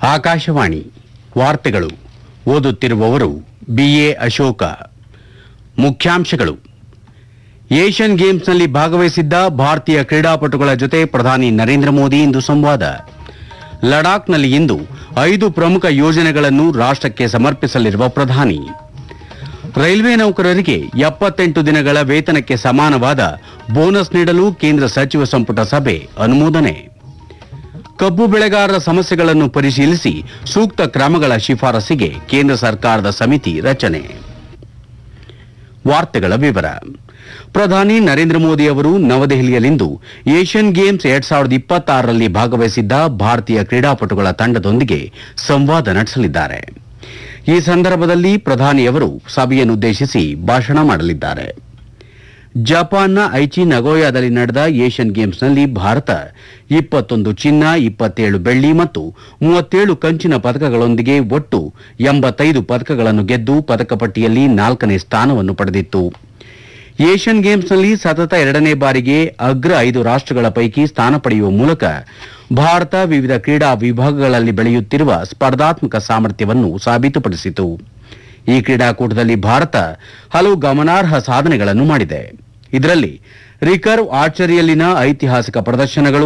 ಆಕಾಶವಾಣಿ ವಾರ್ತೆಗಳು ಓದುತ್ತಿರುವವರು ಬಿಎ ಅಶೋಕ ಮುಖ್ಯಾಂಶಗಳು ಏಷ್ಯನ್ ಗೇಮ್ಸ್ನಲ್ಲಿ ಭಾಗವಹಿಸಿದ್ದ ಭಾರತೀಯ ಕ್ರೀಡಾಪಟುಗಳ ಜೊತೆ ಪ್ರಧಾನಿ ನರೇಂದ್ರ ಮೋದಿ ಇಂದು ಸಂವಾದ ಲಡಾಖ್ನಲ್ಲಿ ಇಂದು ಐದು ಪ್ರಮುಖ ಯೋಜನೆಗಳನ್ನು ರಾಷ್ಟಕ್ಕೆ ಸಮರ್ಪಿಸಲಿರುವ ಪ್ರಧಾನಿ ರೈಲ್ವೆ ನೌಕರರಿಗೆ ಎಪ್ಪತ್ತೆಂಟು ದಿನಗಳ ವೇತನಕ್ಕೆ ಸಮಾನವಾದ ಬೋನಸ್ ನೀಡಲು ಕೇಂದ್ರ ಸಚಿವ ಸಂಪುಟ ಸಭೆ ಅನುಮೋದನೆ ಕಬ್ಬು ಬೆಳೆಗಾರರ ಸಮಸ್ಯೆಗಳನ್ನು ಪರಿಶೀಲಿಸಿ ಸೂಕ್ತ ಕ್ರಮಗಳ ಶಿಫಾರಸಿಗೆ ಕೇಂದ್ರ ಸರ್ಕಾರದ ಸಮಿತಿ ರಚನೆ ವಾರ್ತೆಗಳ ವಿವರ ಪ್ರಧಾನಿ ನರೇಂದ್ರ ಮೋದಿ ಅವರು ನವದೆಹಲಿಯಲ್ಲಿಂದು ಏಷ್ಯನ್ ಗೇಮ್ಸ್ ಎರಡ್ ಸಾವಿರದ ಇಪ್ಪತ್ತಾರರಲ್ಲಿ ಭಾಗವಹಿಸಿದ್ದ ಭಾರತೀಯ ಕ್ರೀಡಾಪಟುಗಳ ತಂಡದೊಂದಿಗೆ ಸಂವಾದ ನಡೆಸಲಿದ್ದಾರೆ ಈ ಸಂದರ್ಭದಲ್ಲಿ ಪ್ರಧಾನಿಯವರು ಸಭೆಯನ್ನುದ್ದೇಶಿಸಿ ಭಾಷಣ ಮಾಡಲಿದ್ದಾರೆ ಜಪಾನ್ನ ಐಚಿ ನಗೋಯಾದಲ್ಲಿ ನಡೆದ ಏಷ್ಯನ್ ಗೇಮ್ಸ್ನಲ್ಲಿ ಭಾರತ ಇಪ್ಪತ್ತೊಂದು ಚಿನ್ನ ಇಪ್ಪತ್ತೇಳು ಬೆಳ್ಳಿ ಮತ್ತು ಮೂವತ್ತೇಳು ಕಂಚಿನ ಪದಕಗಳೊಂದಿಗೆ ಒಟ್ಟು ಎಂಬತ್ತೈದು ಪದಕಗಳನ್ನು ಗೆದ್ದು ಪದಕ ಪಟ್ಟಿಯಲ್ಲಿ ನಾಲ್ಕನೇ ಸ್ಥಾನವನ್ನು ಪಡೆದಿತ್ತು ಏಷ್ಯನ್ ಗೇಮ್ಸ್ನಲ್ಲಿ ಸತತ ಎರಡನೇ ಬಾರಿಗೆ ಅಗ್ರ ಐದು ರಾಷ್ಟಗಳ ಪೈಕಿ ಸ್ಥಾನ ಪಡೆಯುವ ಮೂಲಕ ಭಾರತ ವಿವಿಧ ಕ್ರೀಡಾ ವಿಭಾಗಗಳಲ್ಲಿ ಬೆಳೆಯುತ್ತಿರುವ ಸ್ಪರ್ಧಾತ್ಮಕ ಸಾಮರ್ಥ್ಯವನ್ನು ಸಾಬೀತುಪಡಿಸಿತು ಈ ಕ್ರೀಡಾಕೂಟದಲ್ಲಿ ಭಾರತ ಹಲವು ಗಮನಾರ್ಹ ಸಾಧನೆಗಳನ್ನು ಮಾಡಿದೆ ಇದರಲ್ಲಿ ರಿಕರ್ವ್ ಆರ್ಚರಿಯಲ್ಲಿನ ಐತಿಹಾಸಿಕ ಪ್ರದರ್ಶನಗಳು